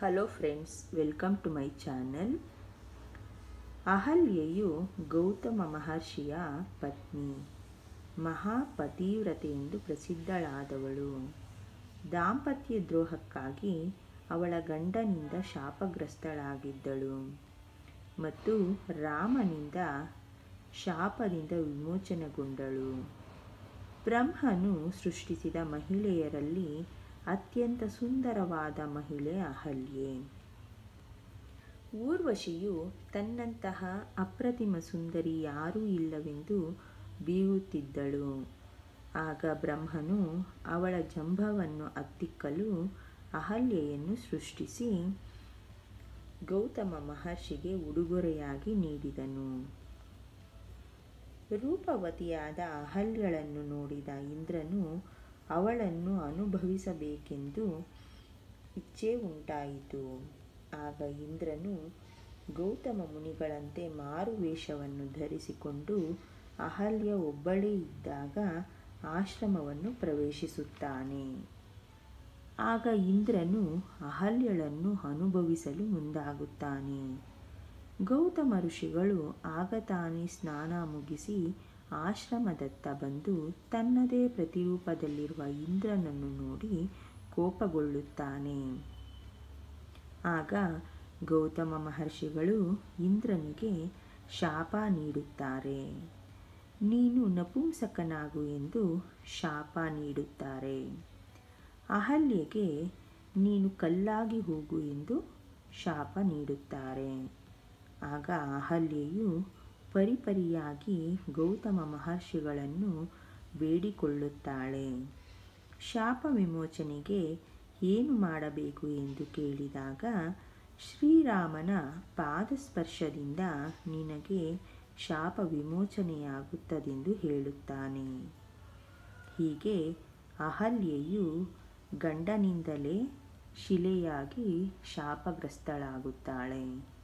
hello friends welcome to my channel ಅಹಲ್ಯೆಯು ಗೌತಮ ಮಹರ್ಷಿಯ ಪತ್ನಿ ಮಹಾಪತಿವ್ರತೆ ಎಂದು ಪ್ರಸಿದ್ಧಳಾದವಳು ದಾಂಪತ್ಯ ದ್ರೋಹಕ್ಕಾಗಿ ಅವಳ ಗಂಡನಿಂದ ಶಾಪಗ್ರಸ್ತಳಾಗಿದ್ದಳು ಮತ್ತು ರಾಮನಿಂದ ಶಾಪದಿಂದ ವಿಮೋಚನೆಗೊಂಡಳು ಬ್ರಹ್ಮನು ಸೃಷ್ಟಿಸಿದ ಮಹಿಳೆಯರಲ್ಲಿ ಅತ್ಯಂತ ಸುಂದರವಾದ ಮಹಿಳೆ ಅಹಲ್ಯೆ ಊರ್ವಶಿಯು ತನ್ನಂತಹ ಅಪ್ರತಿಮ ಸುಂದರಿ ಯಾರೂ ಇಲ್ಲವೆಂದು ಬೀಗುತ್ತಿದ್ದಳು ಆಗ ಬ್ರಹ್ಮನು ಅವಳ ಜಂಭವನ್ನು ಹತ್ತಿಕ್ಕಲು ಅಹಲ್ಯೆಯನ್ನು ಸೃಷ್ಟಿಸಿ ಗೌತಮ ಮಹರ್ಷಿಗೆ ಉಡುಗೊರೆಯಾಗಿ ನೀಡಿದನು ರೂಪವತಿಯಾದ ಅಹಲ್ಯಳನ್ನು ನೋಡಿದ ಇಂದ್ರನು ಅವಳನ್ನು ಅನುಭವಿಸಬೇಕೆಂದು ಇಚ್ಛೆ ಉಂಟಾಯಿತು ಆಗ ಇಂದ್ರನು ಗೌತಮ ಮುನಿಗಳಂತೆ ಮಾರುವೇಷವನ್ನು ಧರಿಸಿಕೊಂಡು ಅಹಲ್ಯ ಒಬ್ಬಳೇ ಇದ್ದಾಗ ಆಶ್ರಮವನ್ನು ಪ್ರವೇಶಿಸುತ್ತಾನೆ ಆಗ ಇಂದ್ರನು ಅಹಲ್ಯಳನ್ನು ಅನುಭವಿಸಲು ಮುಂದಾಗುತ್ತಾನೆ ಗೌತಮ ಋಷಿಗಳು ಆಗ ತಾನೇ ಸ್ನಾನ ಮುಗಿಸಿ ಆಶ್ರಮದತ್ತ ಬಂದು ತನ್ನದೇ ಪ್ರತಿರೂಪದಲ್ಲಿರುವ ಇಂದ್ರನನ್ನು ನೋಡಿ ಕೋಪಗೊಳ್ಳುತ್ತಾನೆ ಆಗ ಗೌತಮ ಮಹರ್ಷಿಗಳು ಇಂದ್ರನಿಗೆ ಶಾಪ ನೀಡುತ್ತಾರೆ ನೀನು ನಪುಂಸಕನಾಗು ಎಂದು ಶಾಪ ನೀಡುತ್ತಾರೆ ಅಹಲ್ಯೆಗೆ ನೀನು ಕಲ್ಲಾಗಿ ಹೋಗು ಎಂದು ಶಾಪ ನೀಡುತ್ತಾರೆ ಆಗ ಅಹಲ್ಯೆಯು ಪರಿಪರಿಯಾಗಿ ಗೌತಮ ಮಹರ್ಷಿಗಳನ್ನು ಬೇಡಿಕೊಳ್ಳುತ್ತಾಳೆ ಶಾಪ ವಿಮೋಚನೆಗೆ ಏನು ಮಾಡಬೇಕು ಎಂದು ಕೇಳಿದಾಗ ಶ್ರೀರಾಮನ ಪಾದಸ್ಪರ್ಶದಿಂದ ನಿನಗೆ ಶಾಪ ವಿಮೋಚನೆಯಾಗುತ್ತದೆಂದು ಹೇಳುತ್ತಾನೆ ಹೀಗೆ ಅಹಲ್ಯೆಯು ಗಂಡನಿಂದಲೇ ಶಿಲೆಯಾಗಿ ಶಾಪಗ್ರಸ್ತಳಾಗುತ್ತಾಳೆ